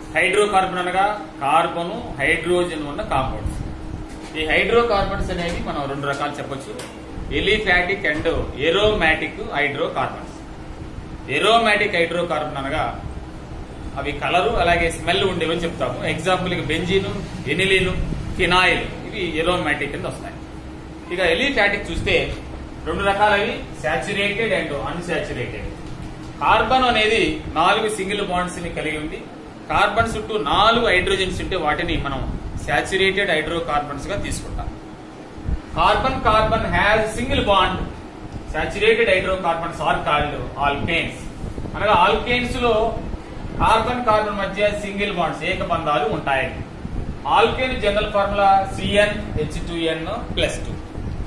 hydrocarbon అనగా carbon hydrogen ఉన్న compounds ఈ హైడ్రోకార్బన్స్ అనేవి మనం రెండు రకాలు చెప్పొచ్చు aliphatic and aromatic hydrocarbons aromatic hydrocarbon అనగా అవి కలరు అలాగే స్మెల్ ఉండేవని చెప్తాము ఎగ్జాంపుల్ బెంజీను ఎనిలీను ఫినాయిల్ ఇవి ఎరోమాటిక్ కింద వస్తాయి ఇక ఎలిఫాటిక్ చూస్తే రెండు రకాలవి సాచురేటెడ్ అండ్ అన్సాచురేటెడ్ కార్బన్ అనేది నాలుగు సింగిల్ బాండ్స్ ని కలిగి ఉంది కార్బన్ చుట్టూ నాలుగు హైడ్రోజన్స్ ఉంటే వాటిని మనం సాచురేటెడ్ హైడ్రోకార్బన్స్ గా తీసుకుంటాం carbon carbon has single bond saturated hydrocarbons are called alkanes అనగా ఆల్కేన్స్ లో కార్బన్ కార్బన్ మధ్య సింగిల్ బాండ్స్ ఏకబంధాలు ఉంటాయి alkane general formula C N H two N plus two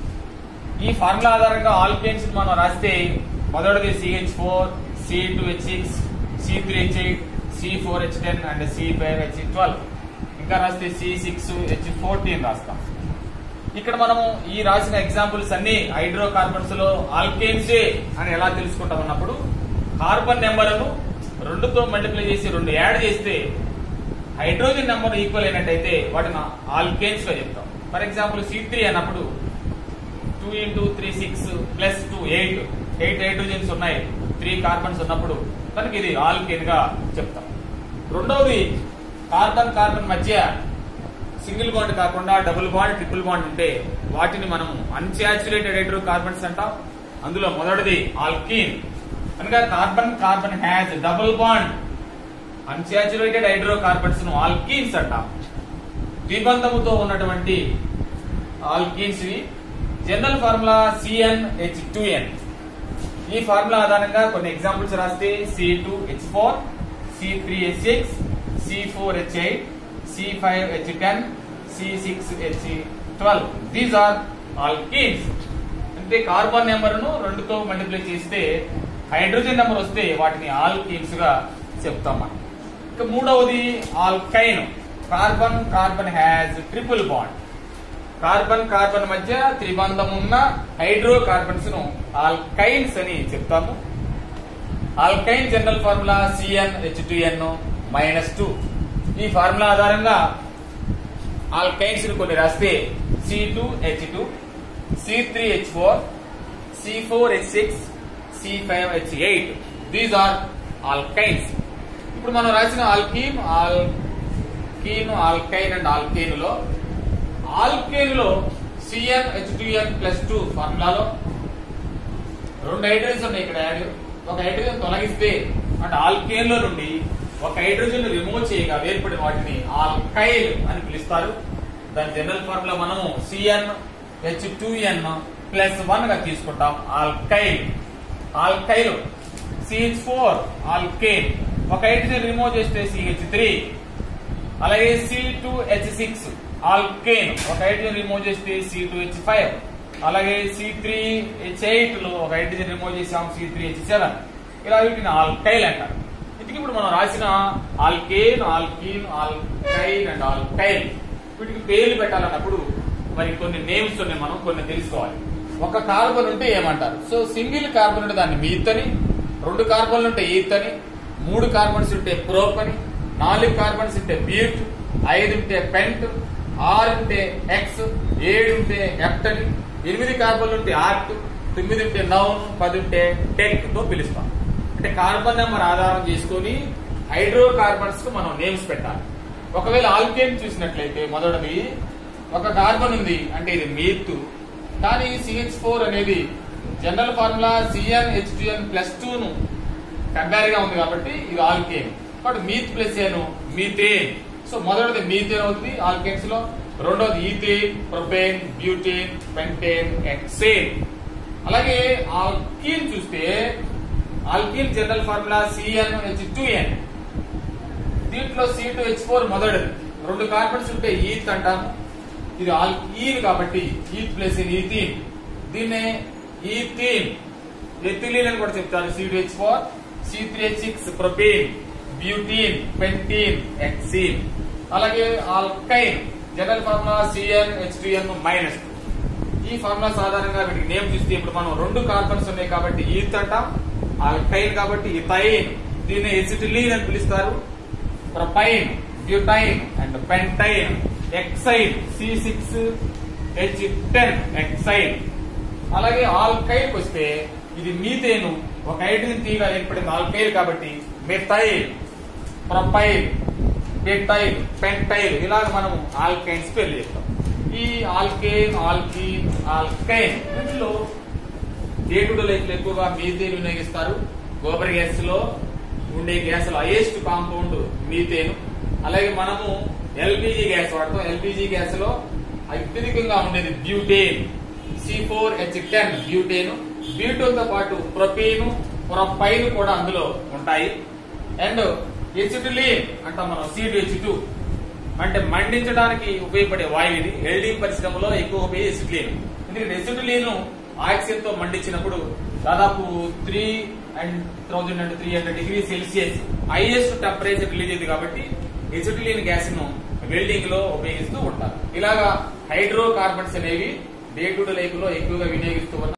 ఈ ఫార్ములా ఆధారంగా ఆల్కేన్స్ మనం రాస్తే మొదటిది C H four C two H six C three H eight C four H ten and C five H twelve ఇంకా రాస్తే C six H fourteen రాస్తాం ఇక్కడ మనము ఈ రాసిన ఎగ్జాంపుల్స్ అన్ని హైడ్రోకార్బన్స్ లో ఆల్కేన్సే అని ఎలా తెలుసుకుంటాం అన్నప్పుడు కార్బన్ నెంబర్ను రెండుతో మల్టిప్లై చేసి రెండు యాడ్ చేస్తే హైడ్రోజన్ నెంబర్ ఈక్వల్ అయినట్టయితే వాటిని ఆల్కేన్స్ గా చెప్తాం ఫర్ ఎగ్జాంపుల్ సి త్రీ అన్నప్పుడు two into three six plus two eight eight hydrogens ఉన్నాయి త్రీ కార్బన్స్ ఉన్నప్పుడు కనుక ఇది ఆల్కేన్ గా చెప్తాం రెండవది కార్బన్ కార్బన్ మధ్య సింగిల్ బాండ్ కాకుండా డబుల్ బాండ్ ట్రిపుల్ బాండ్ ఉంటే వాటిని మనం అన్సాచురేటెడ్ హైడ్రో కార్బన్స్ అంటాం అందులో మొదటిది ఆల్కీన్ కనుక carbon carbon has double bond unsaturated hydrocarbons ను ఆల్కీన్స్ అంటాం ద్విబంధముతో ఉన్నటువంటి ఆల్కీన్స్ వి general formula C N H two N ఈ ఫార్ములా ఆధారంగా కొన్ని ఎగ్జాంపుల్స్ రాస్తే C two H four C three H six C four H eight C five H ten C six H twelve these are alkenes అంటే carbon number ను రెండుతో multiply చేస్తే hydrogen number వస్తే వాటిని ఆల్కీన్స్ గా చెప్తాం మనం ఇక మూడవది alkyne carbon carbon has triple bond carbon carbon మధ్య త్రిబంధం ఉన్న హైడ్రో కార్బన్స్ ను ఆల్కైన్స్ అని చెప్తాము alkyne general formula C N H two N minus two ఈ ఫార్ములా ఆధారంగా ఆల్కైన్స్ ని కొన్ని రాస్తే C two H two C three H four C four H six C five H eight these are alkynes ఇప్పుడు మనం రాసిన alkene alkene alkyne and alkane లో alkane లో C N H two N plus two ఫార్ములాలో రెండు hydrogens ఉన్నాయి ఇక్కడ add ఒక హైడ్రోజన్ తొలగిస్తే అంటే ఆల్కేన్ లో నుండి ఒక హైడ్రోజన్ రిమూవ్ చేయగా ఏర్పడిన వాటిని ఆల్కైల్ అని పిలుస్తారు దాని జనరల్ ఫార్ములా మనము C N H two N plus one గా తీసుకుంటాం alkyl alkyl C H four alkane ఒక హైడ్రోజన్ రిమూవ్ చేస్తే సిహెచ్ త్రీ అలాగే C two H six alkane ఒక హైడ్రోజన్ రిమూవ్ చేస్తే సి టూ హెచ్ ఫైవ్ అలాగే సి త్రీ హెచ్ ఎయిట్ లో ఒక హైడ్రోజన్ రిమూవ్ చేసాం సి త్రీ హెచ్ సెవెన్ ఇలా వీటిని ఆల్కైల్ అంటారు వీటికి ఇప్పుడు మనం రాసిన alkane alkene alkyl and alkyl వీటికి పేర్లు పెట్టాలన్నప్పుడు మరి కొన్ని నేమ్స్ ఉన్నాయి మనం కొన్ని తెలుసుకోవాలి ఒక కార్బన్ ఉంటే ఏమంటారు సో సింగిల్ కార్బన్ ఉంటే దాన్ని మీత్ అని రెండు కార్బన్లు ఉంటే ఈత్ అని మూడు కార్బన్స్ ఉంటే ప్రోప్ అని నాలుగు కార్బన్స్ ఉంటే బ్యూట్ ఐదు ఉంటే పెంట్ ఆరు ఉంటే ఎక్స్ ఏడు ఉంటే హెప్ట్ అని ఎనిమిది కార్బన్లు ఉంటే ఆర్ట్ తొమ్మిది ఉంటే నౌన్ పది ఉంటే టెక్ తో పిలుస్తాం అంటే కార్బన్ నెంబర్ ఆధారం చేసుకొని హైడ్రో కార్బన్స్ కు మనం నేమ్స్ పెట్టాలి ఒకవేళ ఆల్కేన్ చూసినట్లయితే మొదటిది ఒక కార్బన్ ఉంది అంటే ఇది మీత్ కానీ సిహెచ్ ఫోర్ అనేది general formula C N H two N plus two ను కంపేర్ గా ఉంది కాబట్టి ఇది alkane but meth plus ane methane so మొదటిది మీథేన్ అవుతుంది ఆల్కేన్స్ లో రెండోది ethane propane butane pentane hexane అలాగే ఆల్కీన్ చూస్తే alkene general formula C N H two N దీంట్లో సి టూ హెచ్ ఫోర్ మొదటిది రెండు కార్బన్స్ ఉంటే ఈత్ అంటాము ఇది ఆల్ ఈన్ కాబట్టి ఈత్ ప్లస్ ఇన్ ఈథీన్ దీన్నే ఈథీన్ ఎథిలీన్ అని కూడా చెప్తారు C two H four C three H six propane butene pentene hexene అలాగే alkyne general formula C N H two N minus ఈ ఫార్ములా సాధారణంగా వీటికి నేమ్ చూస్తే ఇప్పుడు మనం రెండు కార్బన్స్ ఉన్నాయి కాబట్టి ఈత్ అంటాం ఆల్కైన్ కాబట్టి ఇథైన్ దీన్ని ఎసిటిలీన్ అని పిలుస్తారు propyne butyne and pentyne hexyne C six H ten hexyne అలాగే ఆల్కైల్ వస్తే ఇది మీథేను ఒక హైడ్రోజన్ తీగ ఏర్పడింది ఆల్కైల్ కాబట్టి మెథైల్ ప్రొపైల్ బెటైల్ పెంటైల్ ఇలాగ మనం ఆల్కైన్స్ పేర్లు చెప్తాం ఈ ఆల్కేన్ ఆల్కీన్ ఆల్కైన్ వీటిలో డే టు డే లైఫ్ లో ఎక్కువగా మీథేన్ వినియోగిస్తారు గోబర్ గ్యాస్ లో ఉండే గ్యాస్ లో హైయెస్ట్ కాంపౌండ్ మీథేన్ అలాగే మనము ఎల్పిజి గ్యాస్ వాడతాం ఎల్పిజి గ్యాస్ లో అత్యధికంగా ఉండేది butane C four H ten butane butene తో పాటు ప్రొపీన్ ప్రొపైన్ కూడా అందులో ఉంటాయి అండ్ ఎసిటిలీన్ అంటాం మనం సిడిహెచ్ టూ అంటే మండించడానికి ఉపయోగపడే వాయువు ఇది ఎల్డింగ్ పరిశ్రమలో ఎక్కువ ఉపయోగ ఎసిటిలీన్ ఎందుకంటే ఎసిటిలీన్ ఆక్సిజన్ తో మండించినప్పుడు దాదాపు three and thousand and three hundred degree Celsius highest temperature release అయింది కాబట్టి ఎసిటిలీన్ గ్యాస్ ను వెల్డింగ్ లో ఉపయోగిస్తూ ఉంటారు ఇలాగా హైడ్రో కార్బన్స్ అనేవి డే టు డే లైఫ్ లో ఎక్కువగా వినియోగిస్తూ ఉన్న